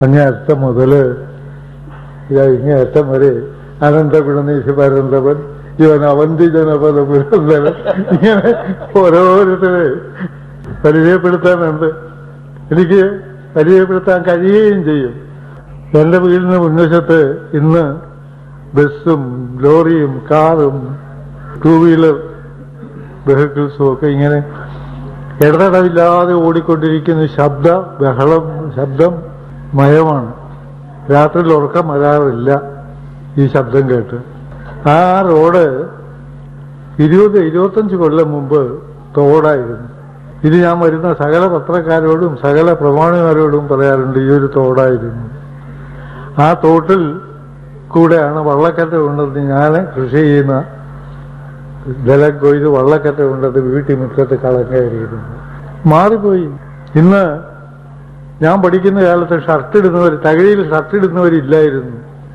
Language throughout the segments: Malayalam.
അങ്ങേ അറ്റം മുതല് ഇതാ ഇങ്ങേ അറ്റം വരെ അനന്ത ഗുണനീശി പരന്തവൻ ഇവൻ അവന്തി ജനപദ പുരന്തവൻ ഇങ്ങനെ ഓരോരുത്തരെ പരിചയപ്പെടുത്താനുണ്ട് എനിക്ക് പരിചയപ്പെടുത്താൻ കഴിയുകയും ചെയ്യും എന്റെ വീടിന് മുൻവശത്ത് ഇന്ന് ബസ്സും ലോറിയും കാറും ടൂ വീലർ വെഹിക്കിൾസും ഒക്കെ ഇങ്ങനെ ഇടതടവില്ലാതെ ഓടിക്കൊണ്ടിരിക്കുന്ന ശബ്ദ ബഹളം ശബ്ദം മയമാണ് രാത്രിയിൽ ഉറക്കം വരാറില്ല ഈ ശബ്ദം കേട്ട് ആ റോഡ് ഇരുപത് ഇരുപത്തഞ്ച് കൊല്ലം മുമ്പ് തോടായിരുന്നു ഇത് ഞാൻ വരുന്ന സകല പത്രക്കാരോടും സകല പ്രമാണിമാരോടും പറയാറുണ്ട് ഈ ഒരു തോടായിരുന്നു ആ തോട്ടിൽ കൂടെയാണ് വള്ളക്കറ്റ കൊണ്ടത് ഞാൻ കൃഷി ചെയ്യുന്ന ജലം കൊയ്ത് വള്ളക്കറ്റ കൊണ്ടത് വീട്ടിൽ മുറ്റത്ത് കളം കയറിയിരുന്നു മാറിപ്പോയി ഇന്ന് ഞാൻ പഠിക്കുന്ന കാലത്ത് ഷർട്ട് ഇടുന്നവർ തകഴിയിൽ ഷർട്ട് ഇടുന്നവരില്ലായിരുന്നു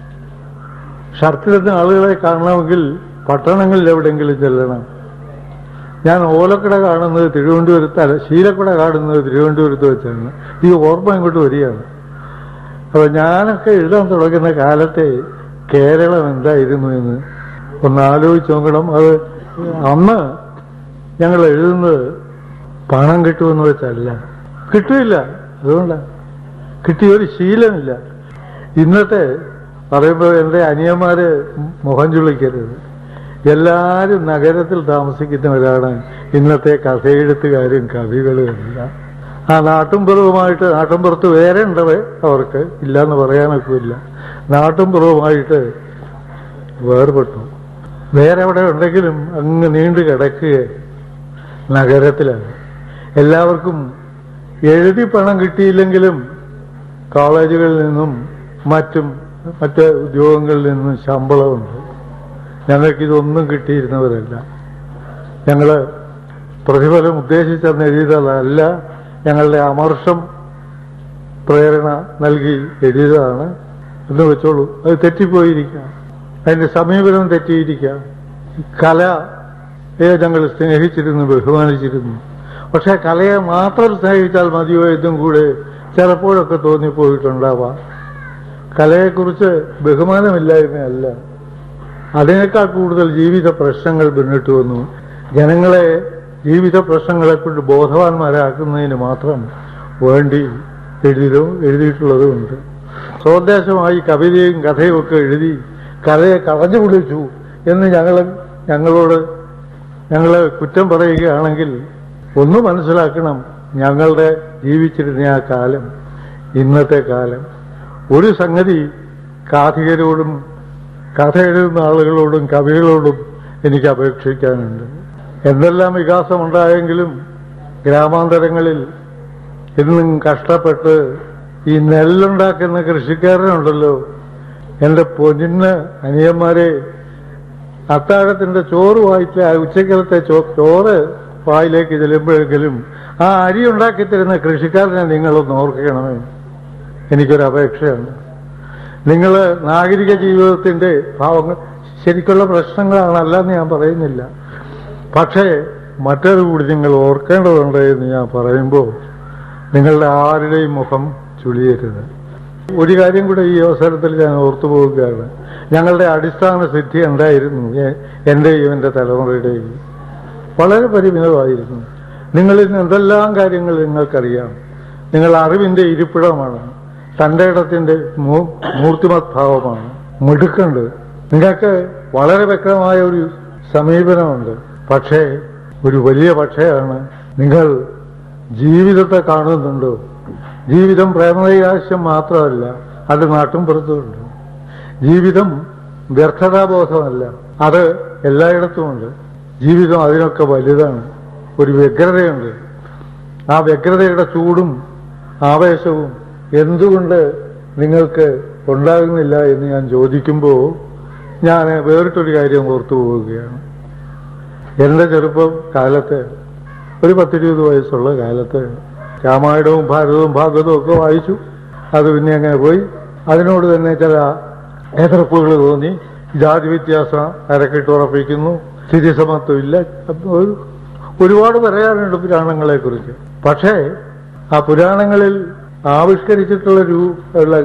ഷർട്ട് ഇടുന്ന ആളുകളെ കാണണമെങ്കിൽ പട്ടണങ്ങളിൽ എവിടെയെങ്കിലും ചെല്ലണം ഞാൻ ഓലക്കട കാണുന്നത് തിരുവനന്തപുരത്ത് അല്ല ശീലക്കട കാണുന്നത് തിരുവനന്തപുരത്ത് വെച്ചാണ് ഈ ഓർമ്മ ഇങ്ങോട്ട് വരികയാണ് അപ്പൊ ഞാനൊക്കെ എഴുതാൻ തുടങ്ങുന്ന കാലത്തെ കേരളം എന്തായിരുന്നു എന്ന് ഒന്ന് ആലോചിച്ച് നോക്കണം അത് അന്ന് ഞങ്ങൾ എഴുതുന്നത് പണം കിട്ടുമെന്ന് വെച്ചല്ല കിട്ടില്ല അതുകൊണ്ടാണ് കിട്ടിയ ഒരു ശീലമില്ല ഇന്നത്തെ പറയുമ്പോൾ എൻ്റെ അനിയന്മാര് മുഖം ചുളിക്കരുത് എല്ലാവരും നഗരത്തിൽ താമസിക്കുന്നവരാണ് ഇന്നത്തെ കഥയെഴുത്തുകാരും കവികളും എല്ലാം ആ നാട്ടുംപുറവുമായിട്ട് നാട്ടുംപുറത്ത് വേറെ ഉണ്ടവേ അവർക്ക് ഇല്ലാന്ന് പറയാനൊക്കെ ഇല്ല നാട്ടുംപുറവുമായിട്ട് വേർപെട്ടു വേറെ എവിടെ ഉണ്ടെങ്കിലും അങ്ങ് നീണ്ടു കിടക്കുക നഗരത്തിലാണ് എല്ലാവർക്കും എഴുതി പണം കിട്ടിയില്ലെങ്കിലും കോളേജുകളിൽ നിന്നും മറ്റും മറ്റ് ഉദ്യോഗങ്ങളിൽ നിന്നും ശമ്പളമുണ്ട് ഞങ്ങൾക്കിതൊന്നും കിട്ടിയിരുന്നവരല്ല ഞങ്ങള് പ്രതിഫലം ഉദ്ദേശിച്ചെന്ന് എഴുതിയതല്ല ഞങ്ങളുടെ അമർഷം പ്രേരണ നൽകി എഴുതിയതാണ് എന്ന് വെച്ചോളൂ അത് തെറ്റിപ്പോയിരിക്കാം അതിന്റെ സമീപനം തെറ്റിയിരിക്കാം കലയെ ഞങ്ങൾ സ്നേഹിച്ചിരുന്നു ബഹുമാനിച്ചിരുന്നു പക്ഷെ കലയെ മാത്രം സ്നേഹിച്ചാൽ മതിയോ എന്നും കൂടെ ചിലപ്പോഴൊക്കെ തോന്നിപ്പോയിട്ടുണ്ടാവാം കലയെക്കുറിച്ച് ബഹുമാനമില്ലായ്മയല്ല അതിനേക്കാൾ കൂടുതൽ ജീവിത പ്രശ്നങ്ങൾ മുന്നിട്ട് വന്നു ജനങ്ങളെ ജീവിത പ്രശ്നങ്ങളെ കൊണ്ട് ബോധവാന്മാരാക്കുന്നതിന് മാത്രം വേണ്ടി എഴുതിയതും എഴുതിയിട്ടുള്ളതുമുണ്ട് സ്വദേശമായി കവിതയും കഥയും ഒക്കെ എഴുതി കഥയെ കളഞ്ഞു പിടിച്ചു എന്ന് ഞങ്ങൾ ഞങ്ങളോട് ഞങ്ങളെ കുറ്റം പറയുകയാണെങ്കിൽ ഒന്ന് മനസ്സിലാക്കണം ഞങ്ങളുടെ ജീവിച്ചിരുന്ന ആ കാലം ഇന്നത്തെ കാലം ഒരു സംഗതി കാഥികരോടും കഥ എഴുതുന്ന ആളുകളോടും കവികളോടും എനിക്ക് അപേക്ഷിക്കാനുണ്ട് എന്തെല്ലാം വികാസമുണ്ടായെങ്കിലും ഗ്രാമാന്തരങ്ങളിൽ ഇന്നും കഷ്ടപ്പെട്ട് ഈ നെല്ലുണ്ടാക്കുന്ന കൃഷിക്കാരനുണ്ടല്ലോ എന്റെ പൊന്നിന് അനിയന്മാരെ അത്താഴത്തിന്റെ ചോറ് വായിച്ച ഉച്ചക്കലത്തെ ചോ- ചോറ് വായിലേക്ക് ചെല്ലുമ്പോഴെങ്കിലും ആ അരി ഉണ്ടാക്കി തരുന്ന കൃഷിക്കാരനെ നിങ്ങളൊന്ന് ഓർക്കണമേ എനിക്കൊരു അപേക്ഷയാണ് നിങ്ങൾ നാഗരിക ജീവിതത്തിന്റെ ഭാവങ്ങൾ ശരിക്കുള്ള പ്രശ്നങ്ങളാണല്ല എന്ന് ഞാൻ പറയുന്നില്ല പക്ഷേ മറ്റൊരു കൂടി നിങ്ങൾ ഓർക്കേണ്ടതുണ്ട് എന്ന് ഞാൻ പറയുമ്പോൾ നിങ്ങളുടെ ആരുടെയും മുഖം ചുളിയരുത് ഒരു കാര്യം കൂടെ ഈ അവസരത്തിൽ ഞാൻ ഓർത്തു പോവുകയാണ് ഞങ്ങളുടെ അടിസ്ഥാന സിദ്ധി എന്തായിരുന്നു എ- എന്റെയും എന്റെ തലമുറയുടെയും വളരെ പരിമിതമായിരുന്നു നിങ്ങൾ ഇന്ന് എന്തെല്ലാം കാര്യങ്ങൾ നിങ്ങൾക്കറിയാം നിങ്ങൾ അറിവിന്റെ ഇരിപ്പിടമാണ് തന്റെ ഇടത്തിന്റെ മൂ- മൂർത്തിമത് ഭാവമാണ് മിടുക്കുണ്ട് നിങ്ങൾക്ക് വളരെ വ്യക്തമായ ഒരു സമീപനമുണ്ട് പക്ഷേ ഒരു വലിയ പക്ഷയാണ് നിങ്ങൾ ജീവിതത്തെ കാണുന്നുണ്ടോ ജീവിതം പ്രേമനൈരാശ്യം മാത്രമല്ല അത് നാട്ടും പുറത്തുമുണ്ട് ജീവിതം വ്യർത്ഥതാബോധമല്ല അത് എല്ലായിടത്തുമുണ്ട് ജീവിതം അതിനൊക്കെ വലുതാണ് ഒരു വ്യഗ്രതയുണ്ട് ആ വ്യഗ്രതയുടെ ചൂടും ആവേശവും എന്തുകൊണ്ട് നിങ്ങൾക്ക് ഉണ്ടാകുന്നില്ല എന്ന് ഞാൻ ചോദിക്കുമ്പോൾ ഞാൻ വേറിട്ടൊരു കാര്യം ഓർത്തു പോവുകയാണ് എന്റെ ചെറുപ്പം കാലത്ത് ഒരു പത്തിരുപത് വയസ്സുള്ള കാലത്ത് രാമായണവും ഭാരതവും ഭാഗവതവും ഒക്കെ വായിച്ചു അത് പിന്നെ അങ്ങനെ പോയി അതിനോട് തന്നെ ചില എതിർപ്പുകൾ തോന്നി ജാതി വ്യത്യാസം അരക്കിട്ടുറപ്പിക്കുന്നു സ്ഥിതിസമത്വമില്ല അപ്പൊ ഒരു- ഒരുപാട് പറയാനുണ്ട് പുരാണങ്ങളെ കുറിച്ച് പക്ഷേ ആ പുരാണങ്ങളിൽ ആവിഷ്കരിച്ചിട്ടുള്ള രൂ ഉള്ള